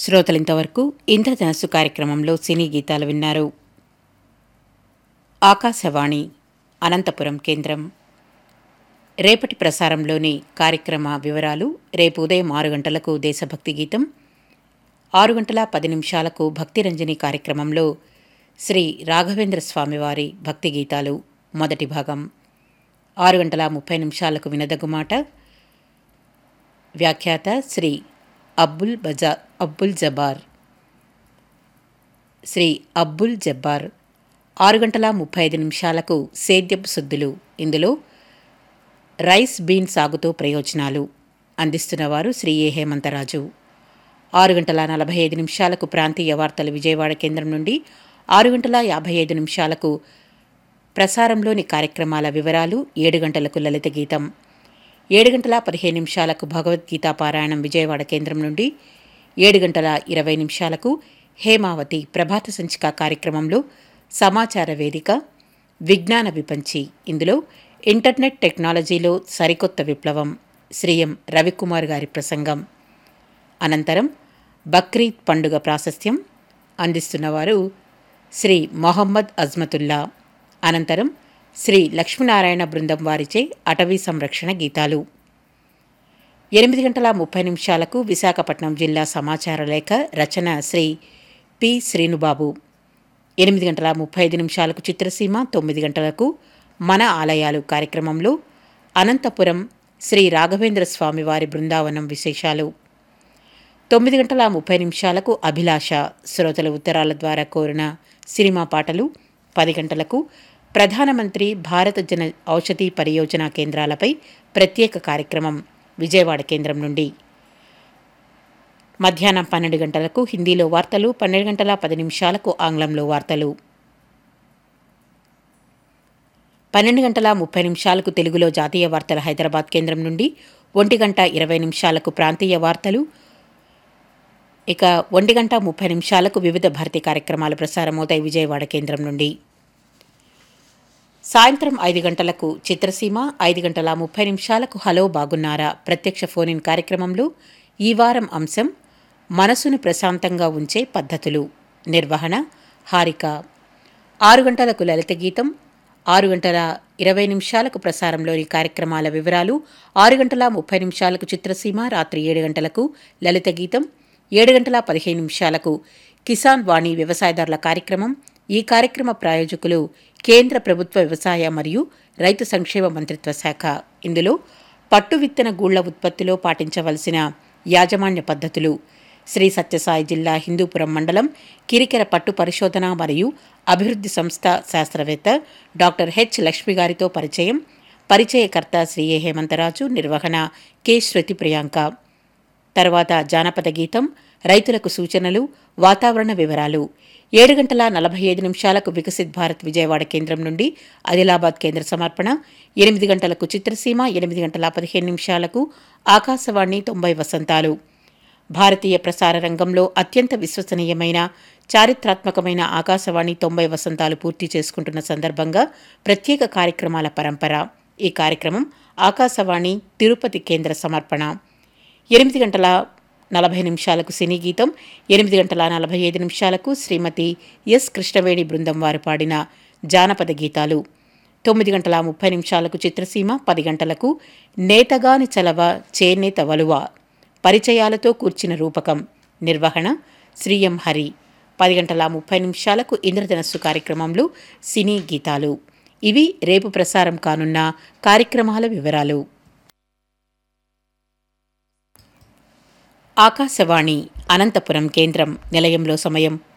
శ్రోతలింతవరకు ఇంద్రధనస్సు కార్యక్రమంలో సినీ గీతాలు విన్నారు ఆకాశవాణి అనంతపురం కేంద్రం రేపటి ప్రసారంలోని కార్యక్రమ వివరాలు రేపు ఉదయం ఆరు గంటలకు దేశభక్తి గీతం ఆరు గంటల పది నిమిషాలకు భక్తిరంజని కార్యక్రమంలో శ్రీ రాఘవేంద్ర స్వామివారి భక్తి గీతాలు మొదటి భాగం ఆరు గంటల ముప్పై నిమిషాలకు వినదగు మాట వ్యాఖ్యాత శ్రీ అబ్బుల్ బజా అబ్బుల్ జబార్ శ్రీ అబ్బుల్ జబ్బార్ ఆరు గంటల ముప్పై ఐదు నిమిషాలకు సేద్యపు సుద్దులు ఇందులో రైస్ బీన్ సాగుతో ప్రయోజనాలు అందిస్తున్నవారు శ్రీ ఏ హేమంతరాజు ఆరు గంటల నలభై ఐదు నిమిషాలకు ప్రాంతీయ వార్తలు విజయవాడ కేంద్రం నుండి ఆరు గంటల యాభై ఐదు నిమిషాలకు ప్రసారంలోని కార్యక్రమాల వివరాలు ఏడు గంటలకు లలిత గీతం ఏడు గంటల పదిహేను నిమిషాలకు భగవద్గీత పారాయణం విజయవాడ కేంద్రం నుండి ఏడు గంటల ఇరవై నిమిషాలకు హేమావతి ప్రభాత సంచిక కార్యక్రమంలో సమాచార వేదిక విజ్ఞాన విపంచి ఇందులో ఇంటర్నెట్ టెక్నాలజీలో సరికొత్త విప్లవం శ్రీ ఎం రవికుమార్ గారి ప్రసంగం అనంతరం బక్రీద్ పండుగ ప్రాశస్త్యం అందిస్తున్నవారు శ్రీ మొహమ్మద్ అజ్మతుల్లా అనంతరం శ్రీ లక్ష్మీనారాయణ బృందం వారిచే అటవీ సంరక్షణ గీతాలు ఎనిమిది గంటల ముప్పై నిమిషాలకు విశాఖపట్నం జిల్లా సమాచార లేఖ రచన శ్రీ పి శ్రీనుబాబు ఎనిమిది గంటల ముప్పై ఐదు నిమిషాలకు చిత్రసీమ తొమ్మిది గంటలకు మన ఆలయాలు కార్యక్రమంలో అనంతపురం శ్రీ రాఘవేంద్ర స్వామి వారి బృందావనం విశేషాలు తొమ్మిది గంటల ముప్పై నిమిషాలకు అభిలాష శ్రోతల ఉత్తరాల ద్వారా కోరిన సినిమా పాటలు పది గంటలకు ప్రధానమంత్రి భారత జన ఔషధి పరియోజన కేంద్రాలపై ప్రత్యేక కార్యక్రమం విజయవాడ కేంద్రం నుండి మధ్యాహ్నం పన్నెండు గంటలకు హిందీలో వార్తలు పన్నెండు గంటల పది నిమిషాలకు ఆంగ్లంలో వార్తలు పన్నెండు గంటల ముప్పై నిమిషాలకు తెలుగులో జాతీయ వార్తల హైదరాబాద్ కేంద్రం నుండి ఒంటి గంట ఇరవై నిమిషాలకు ప్రాంతీయ వార్తలు ఇక ఒంటి గంట ముప్పై నిమిషాలకు వివిధ భారతి కార్యక్రమాలు ప్రసారమవుతాయి విజయవాడ కేంద్రం నుండి సాయంత్రం ఐదు గంటలకు చిత్రసీమ ఐదు గంటల ముప్పై నిమిషాలకు హలో బాగున్నారా ప్రత్యక్ష ఫోన్ ఇన్ కార్యక్రమంలో ఈ వారం అంశం మనసును ప్రశాంతంగా ఉంచే పద్ధతులు నిర్వహణ హారిక ఆరు గంటలకు లలిత గీతం ఆరు గంటల ఇరవై నిమిషాలకు ప్రసారంలోని కార్యక్రమాల వివరాలు ఆరు గంటల ముప్పై నిమిషాలకు చిత్రసీమ రాత్రి ఏడు గంటలకు లలిత గీతం ఏడు గంటల పదిహేను నిమిషాలకు కిసాన్ వాణి వ్యవసాయదారుల కార్యక్రమం ఈ కార్యక్రమ ప్రాయోజకులు కేంద్ర ప్రభుత్వ వ్యవసాయ మరియు రైతు సంక్షేమ మంత్రిత్వ శాఖ ఇందులో పట్టు విత్తన గూళ్ల ఉత్పత్తిలో పాటించవలసిన యాజమాన్య పద్ధతులు శ్రీ సత్యసాయి జిల్లా హిందూపురం మండలం కిరికెర పట్టు పరిశోధన మరియు అభివృద్ధి సంస్థ శాస్త్రవేత్త డాక్టర్ హెచ్ లక్ష్మి గారితో పరిచయం పరిచయకర్త శ్రీ ఏ హేమంతరాజు నిర్వహణ కె శృతి ప్రియాంక తర్వాత జానపద గీతం రైతులకు సూచనలు వాతావరణ వివరాలు ఏడు గంటల నలభై ఐదు నిమిషాలకు వికసిత్ భారత్ విజయవాడ కేంద్రం నుండి ఆదిలాబాద్ కేంద్ర సమర్పణ ఎనిమిది గంటలకు చిత్రసీమ ఎనిమిది గంటల పదిహేను నిమిషాలకు ఆకాశవాణి తొంభై వసంతాలు భారతీయ ప్రసార రంగంలో అత్యంత విశ్వసనీయమైన చారిత్రాత్మకమైన ఆకాశవాణి తొంభై వసంతాలు పూర్తి చేసుకుంటున్న సందర్భంగా ప్రత్యేక కార్యక్రమాల పరంపర ఈ కార్యక్రమం ఆకాశవాణి తిరుపతి కేంద్ర సమర్పణ ఎనిమిది గంటల నలభై నిమిషాలకు సినీ గీతం ఎనిమిది గంటల నలభై ఐదు నిమిషాలకు శ్రీమతి ఎస్ కృష్ణవేణి బృందం వారు పాడిన జానపద గీతాలు తొమ్మిది గంటల ముప్పై నిమిషాలకు చిత్రసీమ పది గంటలకు నేతగాని చలవ చేనేత వలువ పరిచయాలతో కూర్చిన రూపకం నిర్వహణ శ్రీ ఎం హరి పది గంటల ముప్పై నిమిషాలకు ఇంద్రధనస్సు కార్యక్రమంలో సినీ గీతాలు ఇవి రేపు ప్రసారం కానున్న కార్యక్రమాల వివరాలు ఆకాశవాణి అనంతపురం కేంద్రం నిలయంలో సమయం